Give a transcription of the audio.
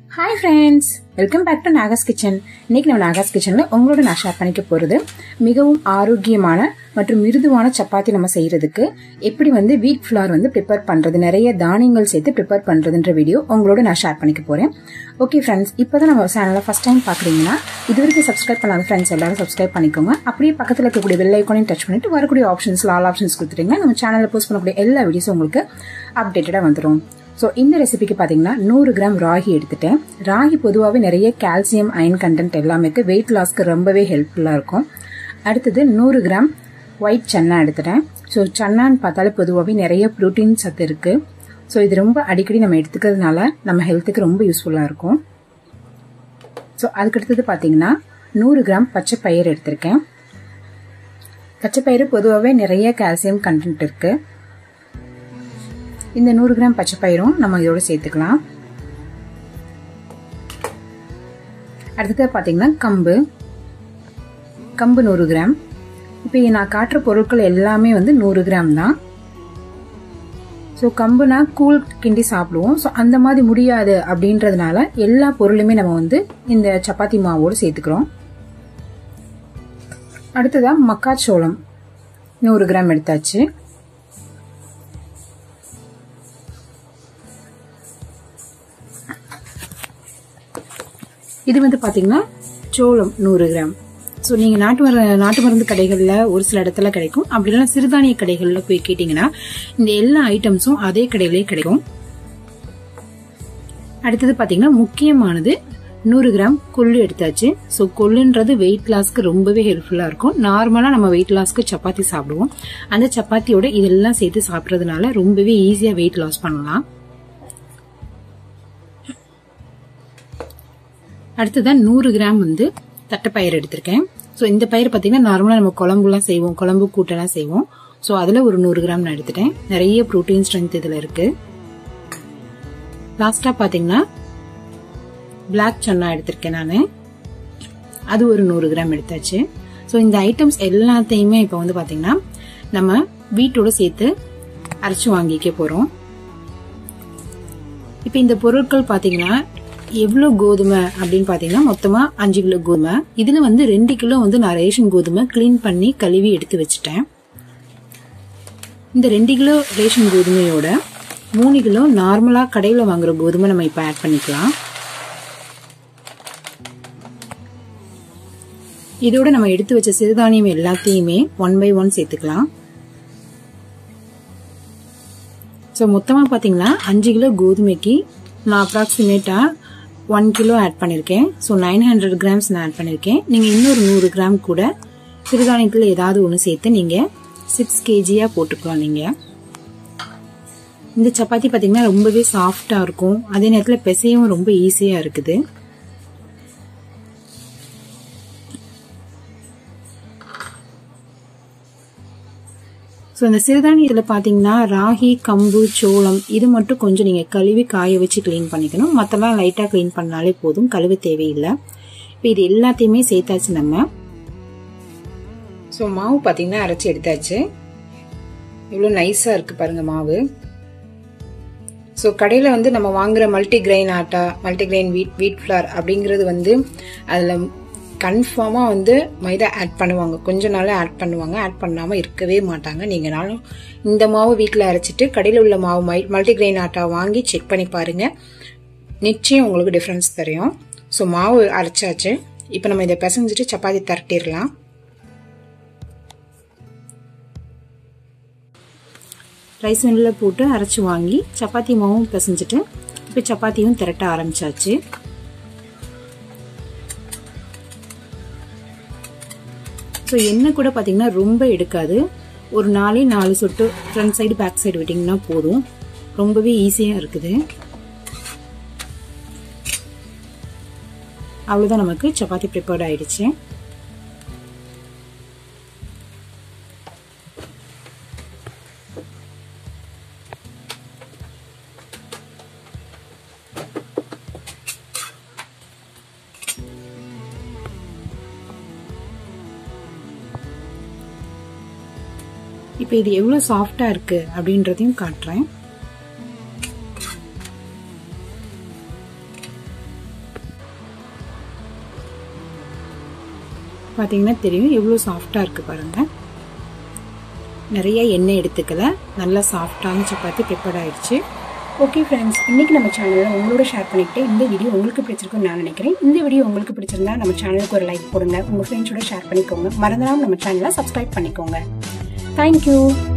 hi friends welcome back to Naga's kitchen இன்னைக்கு நம்ம நாகாஸ் கிச்சனில் உங்களோட நான் ஷேர் பண்ணிக்க போகிறது மிகவும் ஆரோக்கியமான மற்றும் மிருதுவான சப்பாத்தி நம்ம செய்யறதுக்கு எப்படி வந்து வீட் ஃப்ளார் வந்து ப்ரிப்பேர் பண்ணுறது நிறைய தானியங்கள் சேர்த்து ப்ரிப்பேர் பண்ணுறதுன்ற வீடியோ உங்களோட நான் ஷேர் பண்ணிக்க போகிறேன் ஓகே ஃப்ரெண்ட்ஸ் இப்போ தான் நம்ம சேனலை ஃபஸ்ட் டைம் பார்க்குறீங்கன்னா இது வரைக்கும் சப்ஸ்கிரைப் பண்ணாத ஃப்ரெண்ட்ஸ் எல்லாரும் சப்ஸ்கிரைப் பண்ணிக்கோங்க அப்படியே பக்கத்தில் இருக்கக்கூடிய பெல் ஐக்கானையும் டச் பண்ணிட்டு வரக்கூடிய ஆப்ஷன்ஸ் ஆல் ஆப்ஷன்ஸ் கொடுத்துருங்க நம்ம சேனலில் போஸ்ட் பண்ணக்கூடிய எல்லா வீடியோஸும் உங்களுக்கு அப்டேட்டடாக வந்துடும் ஸோ இந்த ரெசிபிக்கு பார்த்தீங்கன்னா நூறு கிராம் ராகி எடுத்துட்டேன் ராகி பொதுவாகவே நிறைய கால்சியம் அயன் கண்டென்ட் எல்லாமே இருக்குது வெயிட் லாஸ்க்கு ரொம்பவே ஹெல்ப்ஃபுல்லாக இருக்கும் அடுத்தது நூறு கிராம் ஒயிட் சன்னா எடுத்துட்டேன் ஸோ சன்னான்னு பார்த்தாலே பொதுவாகவே நிறைய ப்ரோட்டீன் சத்து இருக்குது ஸோ இது ரொம்ப அடிக்கடி நம்ம எடுத்துக்கிறதுனால நம்ம ஹெல்த்துக்கு ரொம்ப யூஸ்ஃபுல்லாக இருக்கும் ஸோ அதுக்கடுத்தது பார்த்தீங்கன்னா நூறு கிராம் பச்சை பயிர் எடுத்திருக்கேன் பச்சை பயிறு பொதுவாகவே நிறைய கால்சியம் கண்டென்ட் இருக்குது இந்த நூறு கிராம் பச்சை பயிரும் நம்ம இதோட சேர்த்துக்கலாம் அடுத்தது பார்த்தீங்கன்னா கம்பு கம்பு நூறு கிராம் இப்போ நான் காட்டுற பொருட்கள் எல்லாமே வந்து நூறு கிராம் தான் ஸோ கம்புனா கூழ் கிண்டி சாப்பிடுவோம் ஸோ அந்த மாதிரி முடியாது அப்படின்றதுனால எல்லா பொருளுமே நம்ம வந்து இந்த சப்பாத்தி மாவோடு சேர்த்துக்கிறோம் அடுத்ததாக மக்காச்சோளம் நூறு கிராம் எடுத்தாச்சு இது வந்து பார்த்தீங்கன்னா சோளம் நூறு கிராம் ஸோ நீங்கள் நாட்டு மர நாட்டு மருந்து கடைகளில் ஒரு சில இடத்துல கிடைக்கும் அப்படி இல்லைன்னா சிறுதானிய கடைகளில் போய் கேட்டிங்கன்னா இந்த எல்லா ஐட்டம்ஸும் அதே கடையிலே கிடைக்கும் அடுத்தது பார்த்தீங்கன்னா முக்கியமானது நூறு கிராம் கொள்ளு எடுத்தாச்சு ஸோ கொள்ளுன்றது வெயிட் லாஸ்க்கு ரொம்பவே ஹெல்ப்ஃபுல்லாக இருக்கும் நார்மலாக நம்ம வெயிட் லாஸ்க்கு சப்பாத்தி சாப்பிடுவோம் அந்த சப்பாத்தியோட இதெல்லாம் சேர்த்து சாப்பிட்றதுனால ரொம்பவே ஈஸியாக வெயிட் லாஸ் பண்ணலாம் அடுத்ததான் நூறு கிராம் வந்து தட்டைப்பயிர் எடுத்திருக்கேன் ஸோ இந்த பயிர் பார்த்தீங்கன்னா நார்மலாக நம்ம குழம்புலாம் செய்வோம் குழம்பு கூட்டெல்லாம் செய்வோம் ஸோ அதில் ஒரு நூறு கிராம் நான் எடுத்துட்டேன் நிறைய ப்ரோட்டீன் ஸ்ட்ரென்த் இதில் இருக்கு லாஸ்டாக பார்த்தீங்கன்னா பிளாக் சன்னா எடுத்திருக்கேன் நான் அது ஒரு நூறு கிராம் எடுத்தாச்சு ஸோ இந்த ஐட்டம்ஸ் எல்லாத்தையுமே இப்போ வந்து பார்த்தீங்கன்னா நம்ம வீட்டோட சேர்த்து அரைச்சி வாங்கிக்க போகிறோம் இப்போ இந்த பொருட்கள் பார்த்தீங்கன்னா எவ்வளோ கோதுமை அப்படின்னு பார்த்தீங்கன்னா மொத்தமாக அஞ்சு கிலோ கோதுமை இதில் வந்து ரெண்டு கிலோ வந்து நான் ரேஷன் கோதுமை க்ளீன் பண்ணி கழுவி எடுத்து வச்சுட்டேன் இந்த ரெண்டு கிலோ ரேஷன் கோதுமையோட மூணு கிலோ நார்மலாக கடையில் வாங்குற கோதுமை நம்ம இப்போ ஆட் பண்ணிக்கலாம் இதோட நம்ம எடுத்து வச்ச சிறுதானியம் எல்லாத்தையுமே ஒன் பை ஒன் சேர்த்துக்கலாம் ஸோ மொத்தமாக பார்த்தீங்கன்னா அஞ்சு கிலோ கோதுமைக்கு நான் அப்ராக்சிமேட்டாக ஒன் கிலோ ஆட் பண்ணியிருக்கேன் ஸோ நைன் ஹண்ட்ரட் கிராம்ஸ் நான் ஆட் பண்ணியிருக்கேன் நீங்கள் இன்னொரு நூறு கிராம் கூட சிறுதானியத்தில் ஏதாவது ஒன்று சேர்த்து நீங்கள் சிக்ஸ் கேஜியாக போட்டுக்கலாம் நீங்கள் இந்த சப்பாத்தி பார்த்தீங்கன்னா ரொம்பவே சாஃப்டாக இருக்கும் அதே நேரத்தில் பிசையவும் ரொம்ப ஈஸியாக இருக்குது ஸோ இந்த சிறுதானியத்தில் பார்த்தீங்கன்னா ராகி கம்பு சோளம் இது மட்டும் கொஞ்சம் நீங்கள் கழுவி காய வச்சு க்ளீன் பண்ணிக்கணும் மற்றெல்லாம் லைட்டாக க்ளீன் பண்ணாலே போதும் கழுவ தேவையில்லை இப்போ இது எல்லாத்தையுமே சேர்த்தாச்சு நம்ம ஸோ மாவு பார்த்தீங்கன்னா அரைச்சி எடுத்தாச்சு இவ்வளோ நைஸாக இருக்குது பாருங்க மாவு ஸோ கடையில் வந்து நம்ம வாங்குற multi grain atta multi grain wheat wheat flower அப்படிங்கிறது வந்து அதில் கன்ஃபார்மாக வந்து மைதா ஆட் பண்ணுவாங்க கொஞ்ச நாள் ஆட் பண்ணுவாங்க ஆட் பண்ணாமல் இருக்கவே மாட்டாங்க நீங்களாலும் இந்த மாவு வீட்டில் அரைச்சிட்டு கடையில் உள்ள மாவு மை மல்டிகிரெயின் ஆட்டா வாங்கி செக் பண்ணி பாருங்கள் நிச்சயம் உங்களுக்கு டிஃப்ரென்ஸ் தெரியும் ஸோ மாவு அரைச்சாச்சு இப்போ நம்ம இதை பிசைஞ்சிட்டு சப்பாத்தி தரட்டிடலாம் ரைஸ் மில்லில் போட்டு அரைச்சி வாங்கி சப்பாத்தி மாவும் பிசைஞ்சிட்டு இப்போ சப்பாத்தியும் திரட்ட ஆரம்பிச்சாச்சு ஸோ எண்ணெய் கூட பார்த்தீங்கன்னா ரொம்ப எடுக்காது ஒரு நாளே நாலு சொட்டு ஃப்ரண்ட் சைடு பேக் சைடு விட்டிங்கன்னா போதும் ரொம்பவே ஈஸியாக இருக்குது அவ்வளோதான் நமக்கு சப்பாத்தி ப்ரிப்பேர்ட் ஆயிடுச்சு இப்போ இது எவ்வளோ சாஃப்டாக இருக்குது அப்படின்றதையும் காட்டுறேன் பார்த்தீங்கன்னா தெரியும் எவ்வளோ சாஃப்டாக இருக்குது பாருங்கள் நிறைய எண்ணெய் எடுத்துக்கல நல்லா சாஃப்டான சப்பாத்தி ப்ரிப்பேர்ட் ஆயிடுச்சு ஓகே ஃப்ரெண்ட்ஸ் இன்றைக்கி நம்ம சேனலில் உங்களோட ஷேர் பண்ணிக்கிட்டு இந்த வீடியோ உங்களுக்கு பிடிச்சிருக்குன்னு நான் நினைக்கிறேன் இந்த வீடியோ உங்களுக்கு பிடிச்சிருந்தா நம்ம சேனலுக்கு ஒரு லைக் போடுங்க உங்கள் ஃப்ரெண்ட்ஸோட ஷேர் பண்ணிக்கோங்க மறந்துடாமல் நம்ம சேனலை சப்ஸ்கிரைப் பண்ணிக்கோங்க தேங்க்யூ